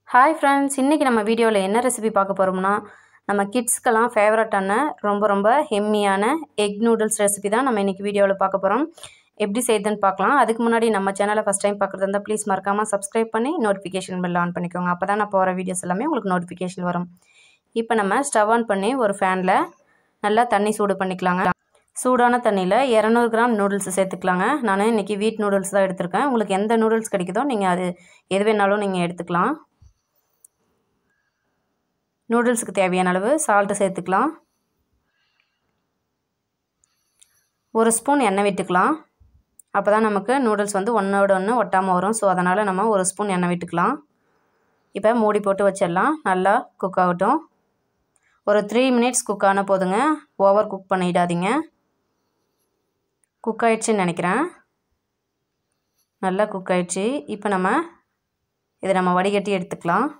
hi friends இன்றைக்கி நம்ம வீடியோவில் என்ன ரெசிபி பார்க்க போகிறோம்னா நம்ம கிட்ஸ்க்கெல்லாம் ஃபேவரட்டான ரொம்ப ரொம்ப ஹெம்மியான எக் நூடுல்ஸ் ரெசிபி தான் நம்ம இன்றைக்கி வீடியோவில் பார்க்க போகிறோம் எப்படி செய்யுதுன்னு பார்க்கலாம் அதுக்கு முன்னாடி நம்ம சேனலை ஃபஸ்ட் டைம் பார்க்குறது இருந்தால் ப்ளீஸ் மறக்காமல் சப்ஸ்கிரைப் பண்ணி நோட்டிஃபிகேஷன் பெல் ஆன் பண்ணிக்கோங்க அப்போ தான் நான் போகிற வீடியோஸ் எல்லாமே உங்களுக்கு நோட்டிஃபிகேஷன் வரும் இப்போ நம்ம ஸ்டவ் ஆன் பண்ணி ஒரு ஃபேனில் நல்லா தண்ணி சூடு பண்ணிக்கலாங்க சூடான தண்ணியில் இரநூறு கிராம் நூடுல்ஸ் சேர்த்துக்கலாங்க நான் இன்றைக்கி வீட் நூடுல்ஸ் தான் எடுத்திருக்கேன் உங்களுக்கு எந்த நூடுல்ஸ் கிடைக்குதோ நீங்கள் அது எது வேணாலும் நீங்கள் எடுத்துக்கலாம் நூடுல்ஸுக்கு தேவையான அளவு சால்ட்டு சேர்த்துக்கலாம் ஒரு ஸ்பூன் எண்ணெய் விட்டுக்கலாம் அப்போ தான் நமக்கு நூடுல்ஸ் வந்து ஒன்றோட ஒன்று ஒட்டாமல் வரும் ஸோ அதனால் நம்ம ஒரு ஸ்பூன் எண்ணெய் விட்டுக்கலாம் இப்போ மூடி போட்டு வச்சிடலாம் நல்லா குக் ஆகட்டும் ஒரு த்ரீ மினிட்ஸ் குக் ஆன போதுங்க ஓவர் குக் பண்ணிடாதீங்க குக் ஆயிடுச்சுன்னு நினைக்கிறேன் நல்லா குக் ஆயிடுச்சு இப்போ நம்ம இதை நம்ம வடிகட்டி எடுத்துக்கலாம்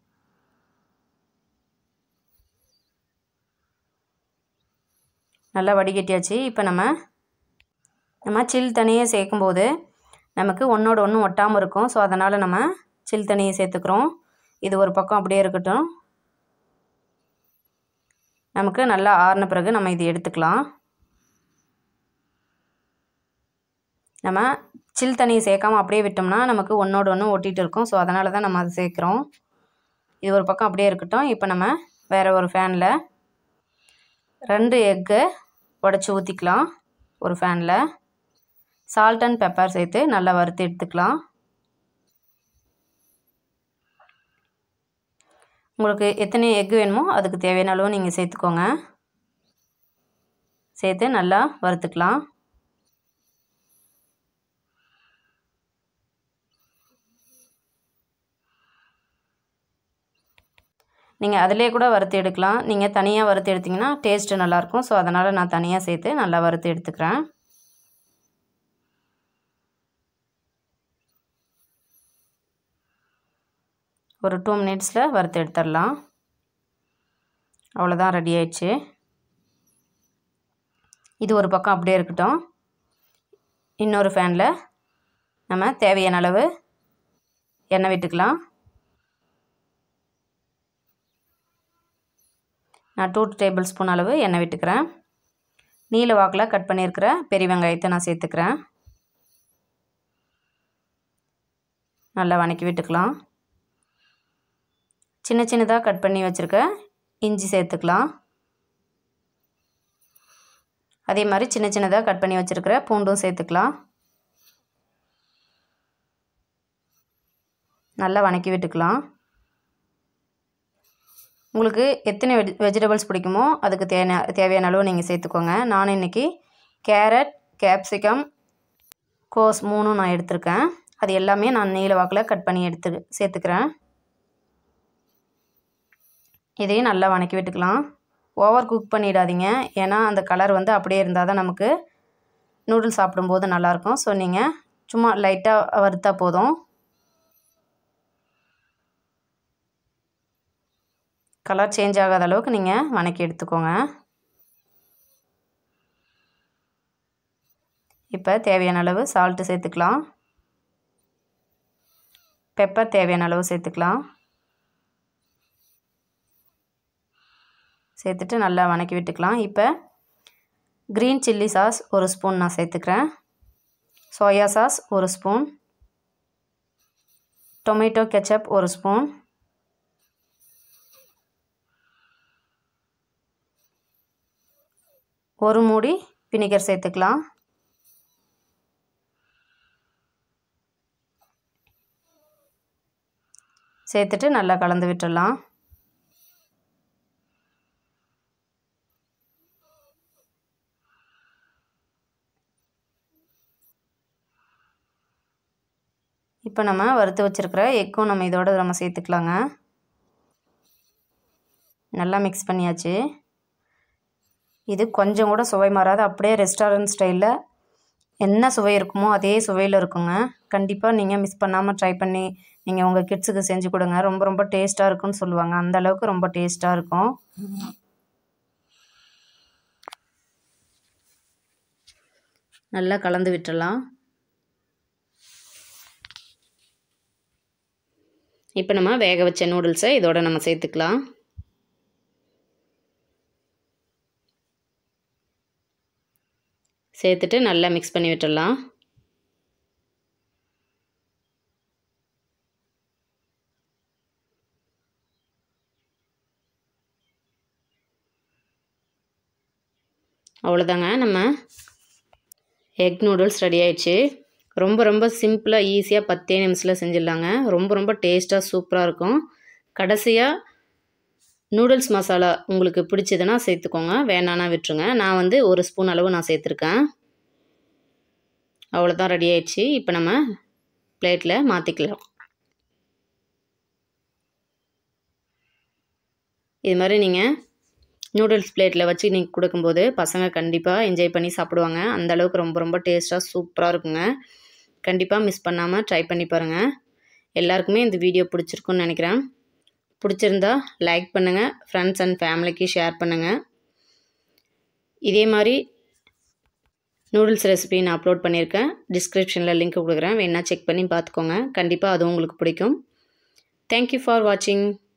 நல்லா வடிகட்டியாச்சு இப்போ நம்ம நம்ம சில் தண்ணியை சேர்க்கும்போது நமக்கு ஒன்றோட ஒன்று ஒட்டாமல் இருக்கும் ஸோ அதனால் நம்ம சில் தண்ணியை சேர்த்துக்கிறோம் இது ஒரு பக்கம் அப்படியே இருக்கட்டும் நமக்கு நல்லா ஆறின பிறகு நம்ம இது எடுத்துக்கலாம் நம்ம சில் தண்ணியை சேர்க்காமல் அப்படியே விட்டோம்னா நமக்கு ஒன்றோட ஒன்று ஒட்டிகிட்டு இருக்கும் ஸோ அதனால தான் நம்ம அதை சேர்க்குறோம் இது ஒரு பக்கம் அப்படியே இருக்கட்டும் இப்போ நம்ம வேறு ஒரு ஃபேனில் ரெண்டு எக்கு உடச்சி ஊற்றிக்கலாம் ஒரு ஃபேனில் சால்ட் அண்ட் பெப்பர் சேர்த்து நல்லா வறுத்து எடுத்துக்கலாம் உங்களுக்கு எத்தனை எக்கு வேணுமோ அதுக்கு தேவையான அளவு நீங்கள் சேர்த்துக்கோங்க சேர்த்து நல்லா வறுத்துக்கலாம் நீங்கள் அதிலே கூட வறுத்து எடுக்கலாம் நீங்கள் தனியாக வறுத்து எடுத்திங்கன்னா டேஸ்ட்டு நல்லாயிருக்கும் ஸோ அதனால் நான் தனியாக சேர்த்து நல்லா வறுத்து எடுத்துக்கிறேன் ஒரு டூ மினிட்ஸில் வறுத்து எடுத்துடலாம் அவ்வளோதான் ரெடி ஆயிடுச்சு இது ஒரு பக்கம் அப்படியே இருக்கட்டும் இன்னொரு ஃபேனில் நம்ம தேவையான அளவு எண்ணெய் விட்டுக்கலாம் நான் டூ டேபிள் ஸ்பூன் அளவு எண்ணெய் விட்டுக்கிறேன் நீல வாக்கில் கட் பண்ணியிருக்கிற பெரிய வெங்காயத்தை நான் சேர்த்துக்கிறேன் நல்லா வணக்கி விட்டுக்கலாம் சின்ன சின்னதாக கட் பண்ணி வச்சுருக்க இஞ்சி சேர்த்துக்கலாம் அதே மாதிரி சின்ன சின்னதாக கட் பண்ணி வச்சுருக்கிற பூண்டும் சேர்த்துக்கலாம் நல்லா வணக்கி விட்டுக்கலாம் உங்களுக்கு எத்தனை வெஜ் வெஜிடபிள்ஸ் பிடிக்குமோ அதுக்கு தேவையான தேவையான அளவு நீங்கள் சேர்த்துக்கோங்க நான் இன்றைக்கி கேரட் கேப்சிகம் கோஸ் மூணும் நான் எடுத்திருக்கேன் அது எல்லாமே நான் நீல வாக்கில் கட் பண்ணி எடுத்து சேர்த்துக்கிறேன் இதையும் நல்லா வணக்கி விட்டுக்கலாம் ஓவர் குக் பண்ணிடாதீங்க ஏன்னா அந்த கலர் வந்து அப்படியே இருந்தால் தான் நமக்கு நூடுல்ஸ் சாப்பிடும்போது நல்லாயிருக்கும் ஸோ நீங்கள் சும்மா லைட்டாக வறுத்தா போதும் கலர் சேஞ்ச் ஆகாத அளவுக்கு நீங்கள் வணக்கி எடுத்துக்கோங்க இப்போ தேவையான அளவு சால்ட்டு சேர்த்துக்கலாம் பெப்பர் தேவையான அளவு சேர்த்துக்கலாம் சேர்த்துட்டு நல்லா வணக்கி விட்டுக்கலாம் இப்போ க்ரீன் சில்லி சாஸ் ஒரு ஸ்பூன் நான் சேர்த்துக்கிறேன் சோயா சாஸ் ஒரு ஸ்பூன் டொமேட்டோ கெச்சப் ஒரு ஸ்பூன் ஒரு மூடி வினிகர் சேர்த்துக்கலாம் சேர்த்துட்டு நல்லா கலந்து விட்டுடலாம் இப்போ நம்ம வறுத்து வச்சுருக்கிற எக்கும் நம்ம இதோட நம்ம சேர்த்துக்கலாங்க நல்லா மிக்ஸ் பண்ணியாச்சு இது கொஞ்சம் கூட சுவை மாறாது அப்படியே ரெஸ்டாரண்ட் ஸ்டைலில் என்ன சுவை இருக்குமோ அதே சுவையில் இருக்குங்க கண்டிப்பாக நீங்கள் மிஸ் பண்ணாமல் ட்ரை பண்ணி நீங்கள் உங்கள் கிட்ஸுக்கு செஞ்சு கொடுங்க ரொம்ப ரொம்ப டேஸ்ட்டாக இருக்குன்னு சொல்லுவாங்க அந்த அளவுக்கு ரொம்ப டேஸ்ட்டாக இருக்கும் நல்லா கலந்து விட்டுடலாம் இப்போ நம்ம வேக வச்ச நூடுல்ஸை இதோட நம்ம சேர்த்துக்கலாம் சேர்த்துட்டு நல்லா மிக்ஸ் பண்ணி விட்டுடலாம் அவ்வளோதாங்க நம்ம எக் நூடுல்ஸ் ரெடி ஆயிடுச்சு ரொம்ப ரொம்ப சிம்பிளாக ஈஸியாக பத்தே நிமிஷத்தில் செஞ்சிடலாங்க ரொம்ப ரொம்ப டேஸ்ட்டாக சூப்பராக இருக்கும் கடைசியாக நூடுல்ஸ் மசாலா உங்களுக்கு பிடிச்சதுன்னா சேர்த்துக்கோங்க வேணான்னா விட்டுருங்க நான் வந்து ஒரு ஸ்பூன் அளவு நான் சேர்த்துருக்கேன் அவ்வளோதான் ரெடி ஆயிடுச்சு இப்போ நம்ம பிளேட்டில் மாற்றிக்கலாம் இது மாதிரி நீங்கள் நூடுல்ஸ் பிளேட்டில் வச்சு நீங்கள் கொடுக்கும்போது பசங்க கண்டிப்பாக என்ஜாய் பண்ணி சாப்பிடுவாங்க அந்த அளவுக்கு ரொம்ப ரொம்ப டேஸ்ட்டாக சூப்பராக இருக்குங்க கண்டிப்பாக மிஸ் பண்ணாமல் ட்ரை பண்ணி பாருங்கள் எல்லாருக்குமே இந்த வீடியோ பிடிச்சிருக்குன்னு நினைக்கிறேன் பிடிச்சிருந்தா லைக் பண்ணுங்கள் ஃப்ரெண்ட்ஸ் அண்ட் ஃபேமிலிக்கு ஷேர் பண்ணுங்கள் இதே மாதிரி நூடுல்ஸ் ரெசிபி நான் அப்லோட் பண்ணியிருக்கேன் டிஸ்கிரிப்ஷனில் லிங்க் கொடுக்குறேன் வேணால் செக் பண்ணி பார்த்துக்கோங்க கண்டிப்பாக அது உங்களுக்கு பிடிக்கும் தேங்க்யூ ஃபார் வாட்சிங்